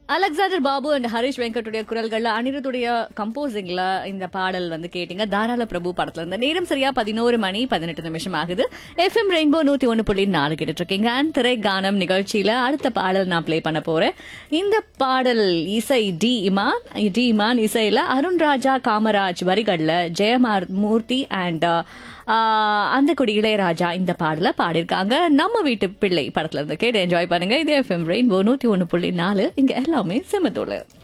Alexander Babu and Harish வெங்கட்டுடைய குரல்கள்ல அனிருத்துடைய கம்போசிங்ல இந்த பாடல் வந்து கேட்டீங்க தாராள பிரபு படத்துல இருந்த நேரம் சரியா பதினோரு மணி பதினெட்டு நிமிஷம் ஆகுது எஃப்எம் ரெயின்போ நூத்தி ஒன்னு புள்ளி நாலு கேட்டுட்டு இருக்கீங்க அண்ட் திரை கானம் நிகழ்ச்சியில அடுத்த பாடல் நான் ப்ளே பண்ண போறேன் இந்த பாடல் இசை டி இமான் டி இமான் இசையில அருண் ராஜா காமராஜ் வரிகள்ல ஜெயமார் மூர்த்தி அண்ட் அந்த குடி இளையராஜா இந்த பாடல பாடியிருக்காங்க நம்ம வீட்டு பிள்ளை படத்துல இருந்து கேட்டு என்ஜாய் பண்ணுங்க இது எஃப்எம் ரெயின்போ நூத்தி ஒன்னு புள்ளி நாலு இங்க எல்லாமே செமத்தோடு